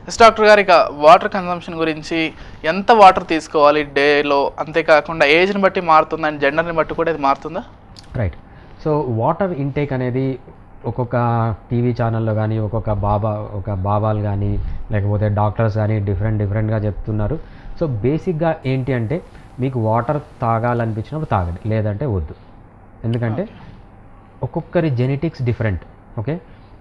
Yes doctor గారు ఇక water consumption గురించి ఎంత వాటర్ తీసుకోవాలి డేలో అంతేకాకుండా ఏజ్ని బట్టి మారుతుందా అండ్ జెండర్ని బట్టి కూడా ఇది మారుతుందా రైట్ సో వాటర్ ఇంటేక్ అనేది ఒక్కొక్క టీవీ ఛానల్లో కానీ ఒక్కొక్క బాబా ఒక బాబాలు కానీ లేకపోతే డాక్టర్స్ కానీ డిఫరెంట్ డిఫరెంట్గా చెప్తున్నారు సో బేసిక్గా ఏంటి అంటే మీకు వాటర్ తాగాలనిపించినప్పుడు తాగండి లేదంటే వద్దు ఎందుకంటే ఒక్కొక్కరి జెనెటిక్స్ డిఫరెంట్ ఓకే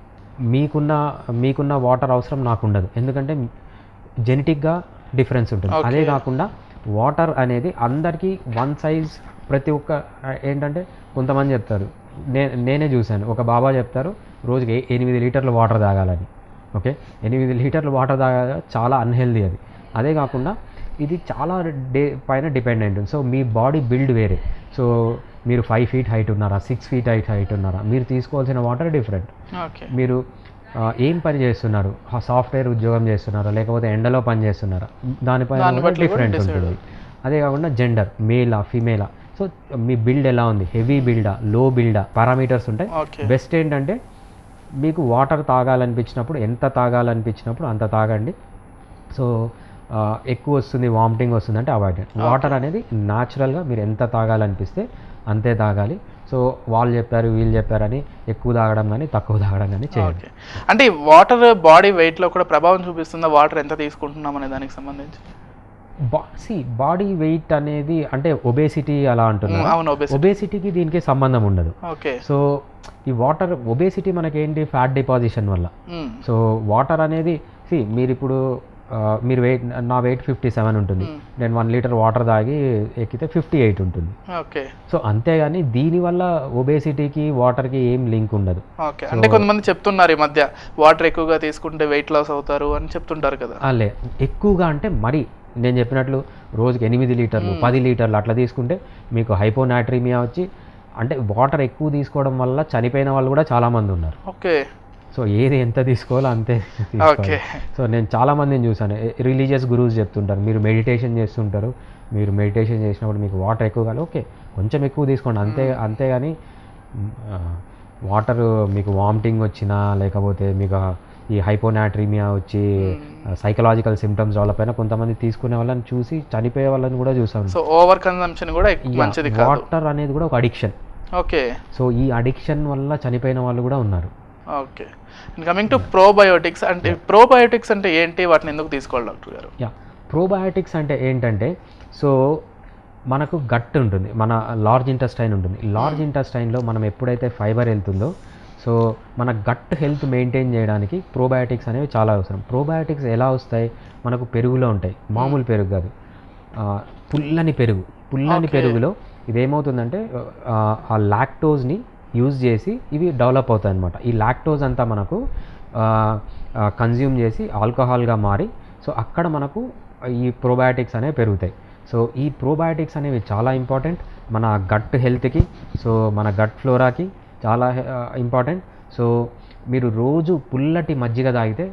మీకున్న మీకున్న వాటర్ అవసరం నాకు ఉండదు ఎందుకంటే జెనెటిక్గా డిఫరెన్స్ ఉంటుంది Okay. అదే కాకుండా వాటర్ అనేది అందరికీ వన్ సైజ్ ప్రతి ఒక్క ఏంటంటే కొంతమంది చెప్తారు నే నేనే చూశాను ఒక బాబా చెప్తారు రోజుకి ఎ- ఎనిమిది లీటర్లు వాటర్ తాగాలని ఓకే ఎనిమిది లీటర్లు వాటర్ తాగా చాలా అన్హెల్దీ అది అదే కాకుండా ఇది చాలా డే పైన డిపెండెంట్ సో మీ బాడీ బిల్డ్ వేరే సో మీరు ఫైవ్ ఫీట్ హైట్ ఉన్నారా సిక్స్ ఫీట్ హైట్ హైట్ ఉన్నారా మీరు తీసుకోవాల్సిన వాటర్ డిఫరెంట్ ఓకే మీరు ఆ, ఏం పని చేస్తున్నారు సాఫ్ట్వేర్ ఉద్యోగం చేస్తున్నారా లేకపోతే ఎండలో పని చేస్తున్నారా దానిపైన దాన్ని కూడా బట్టి కూడా డిఫరెంట్ decide ఉంటుంది అదే కాకుండా జెండర్ మేలా ఫీమేలా సో మీ బిల్డ్ ఎలా ఉంది హెవీ బిల్డా లో బిల్డా పారామీటర్స్ ఉంటాయి ఓకే బెస్ట్ ఏంటంటే మీకు వాటర్ తాగాలనిపించినప్పుడు ఎంత తాగాలనిపించినప్పుడు అంత తాగండి సో ఆ, ఎక్కువ వస్తుంది వామిటింగ్ వస్తుంది అంటే అవాయిడ్ వాటర్ అనేది న్యాచురల్గా మీరు ఎంత తాగాలనిపిస్తే అంతే తాగాలి సో వాళ్ళు చెప్పారు వీళ్ళు చెప్పారని ఎక్కువ తాగడం కానీ తక్కువ తాగడం కానీ చేయండి ఓకే అంటే వాటర్ బాడీ వెయిట్లో కూడా ప్రభావం చూపిస్తుందా వాటర్ ఎంత తీసుకుంటున్నాం అనే దానికి సంబంధించి బా సి బాడీ వెయిట్ అనేది అంటే ఒబేసిటీ అలా అంటున్నారు అవును obesity. ఒబేసిటీకి దీనికి సంబంధం ఉండదు ఓకే సో ఈ వాటర్ ఒబేసిటీ మనకేంటి ఫ్యాట్ డిపాజిషన్ వల్ల మ్మ్. సో వాటర్ అనేది సి మీరు ఇప్పుడు ఆ, మీరు వెయిట్ నా వెయిట్ ఫిఫ్టీ సెవెన్ ఉంటుంది Hmm. నేను వన్ లీటర్ వాటర్ తాగి ఎక్కితే ఫిఫ్టీ ఎయిట్ ఉంటుంది ఓకే సో అంతేగాని దీనివల్ల ఒబేసిటీకి వాటర్కి ఏం లింక్ ఉండదు ఓకే అంటే కొంతమంది చెప్తున్నారు ఈ మధ్య వాటర్ ఎక్కువగా తీసుకుంటే వెయిట్ లాస్ అవుతారు అని చెప్తుంటారు కదా అలే ఎక్కువగా అంటే మరి నేను చెప్పినట్లు రోజుకి ఎనిమిది లీటర్లు పది లీటర్లు అట్లా తీసుకుంటే మీకు హైపోనాట్రీమియా వచ్చి అంటే వాటర్ ఎక్కువ తీసుకోవడం వల్ల చనిపోయిన వాళ్ళు కూడా చాలామంది ఉన్నారు ఓకే సో ఏది ఎంత తీసుకోవాలో అంతే ఓకే తీసుకోవాలి సో నేను చాలా మందిని చూసాను రిలీజియస్ గురూస్ చెప్తుంటారు మీరు మెడిటేషన్ చేస్తుంటారు మీరు మెడిటేషన్ చేసినప్పుడు మీకు వాటర్ ఎక్కువ కాదు ఓకే కొంచెం ఎక్కువ తీసుకోండి అంతే అంతేగాని వాటర్ మీకు వామిటింగ్ వచ్చినా లేకపోతే మీకు ఈ హైపోనాట్రీమియా వచ్చి సైకలాజికల్ సిమ్టమ్స్ డెవలప్ అయినా కొంతమంది తీసుకునే వాళ్ళని చూసి చనిపోయే వాళ్ళని కూడా చూసాను సో ఓవర్ కన్సంప్షన్ కూడా ఎక్కువ మంచిది కాదు వాటర్ అనేది కూడా ఒక అడిక్షన్ ఓకే సో ఈ అడిక్షన్ వల్ల చనిపోయిన వాళ్ళు కూడా ఉన్నారు ఓకే కమింగ్ టు ప్రోబయోటిక్స్ అంటే ప్రోబయోటిక్స్ అంటే ఏంటి వాటిని ఎందుకు తీసుకోవాలి డాక్టర్ గారు యా ప్రోబయాటిక్స్ అంటే ఏంటంటే సో మనకు గట్ ఉంటుంది మన లార్జ్ ఇంటెస్టైన్ ఉంటుంది లార్జ్ ఇంటెస్టైన్లో మనం ఎప్పుడైతే ఫైబర్ వెళ్తుందో సో మన గట్ హెల్త్ మెయింటైన్ చేయడానికి ప్రోబయాటిక్స్ అనేవి చాలా అవసరం ప్రోబయాటిక్స్ ఎలా వస్తాయి మనకు పెరుగులో ఉంటాయి మామూలు పెరుగు కాదు ఆ, పుల్లని పెరుగు పుల్లని Okay. పెరుగులో ఇదేమవుతుందంటే ఆ, ఆ లాక్టోజ్ని యూజ్ చేసి ఇవి డెవలప్ అవుతాయి అనమాట ఈ లాక్టోజ్ అంతా మనకు కన్జ్యూమ్ చేసి ఆల్కహాల్గా మారి సో అక్కడ మనకు ఈ ప్రోబయాటిక్స్ అనేవి పెరుగుతాయి సో ఈ ప్రోబయాటిక్స్ అనేవి చాలా ఇంపార్టెంట్ మన గట్ హెల్త్కి సో మన గట్ ఫ్లోరాకి చాలా ఇంపార్టెంట్ సో మీరు రోజు పుల్లటి మజ్జిగ తాగితే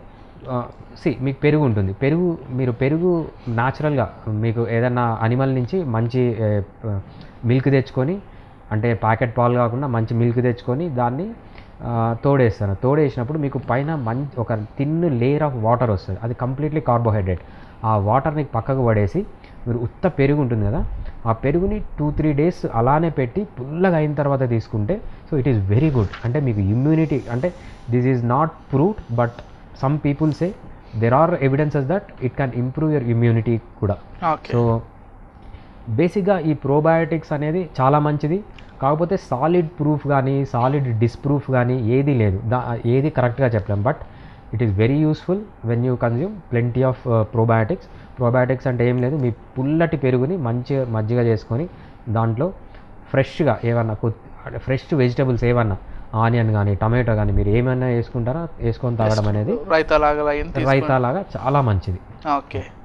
సి మీకు పెరుగు ఉంటుంది పెరుగు మీరు పెరుగు న్యాచురల్గా మీకు ఏదైనా అనిమల్ నుంచి మంచి మిల్క్ తెచ్చుకొని అంటే ప్యాకెట్ పాలు కాకుండా మంచి మిల్క్ తెచ్చుకొని దాన్ని ఆ, తోడేస్తాను తోడేసినప్పుడు మీకు పైన మంచి ఒక తిన్ లేయర్ ఆఫ్ వాటర్ వస్తుంది అది కంప్లీట్లీ కార్బోహైడ్రేట్ ఆ వాటర్ని పక్కకు పడేసి మీరు ఉత్త పెరుగు ఉంటుంది కదా ఆ పెరుగుని టూ త్రీ డేస్ అలానే పెట్టి పుల్లగా అయిన తర్వాత తీసుకుంటే so it is very good అంటే మీకు ఇమ్యూనిటీ అంటే this is not proved but some people say there are evidences that it can improve your immunity కూడా ఓకే సో బేసిక్గా ఈ ప్రోబయాటిక్స్ అనేది చాలా మంచిది కాకపోతే సాలిడ్ ప్రూఫ్ కానీ సాలిడ్ డిస్ప్రూఫ్ కానీ ఏది లేదు దా ఏది కరెక్ట్గా చెప్పలేం but it is very useful when you consume plenty of probiotics probiotics అంటే ఏం లేదు మీ పుల్లటి పెరుగుని మంచిగా మజ్జిగ చేసుకొని దాంట్లో ఫ్రెష్గా ఏమన్నా ఫ్రెష్ వెజిటబుల్స్ ఏమన్నా ఆనియన్ కానీ టమాటో కానీ మీరు ఏమైనా వేసుకుంటారా వేసుకొని తాగడం అనేది రైతా లాగా అయింది రైతా లాగా చాలా మంచిది ఓకే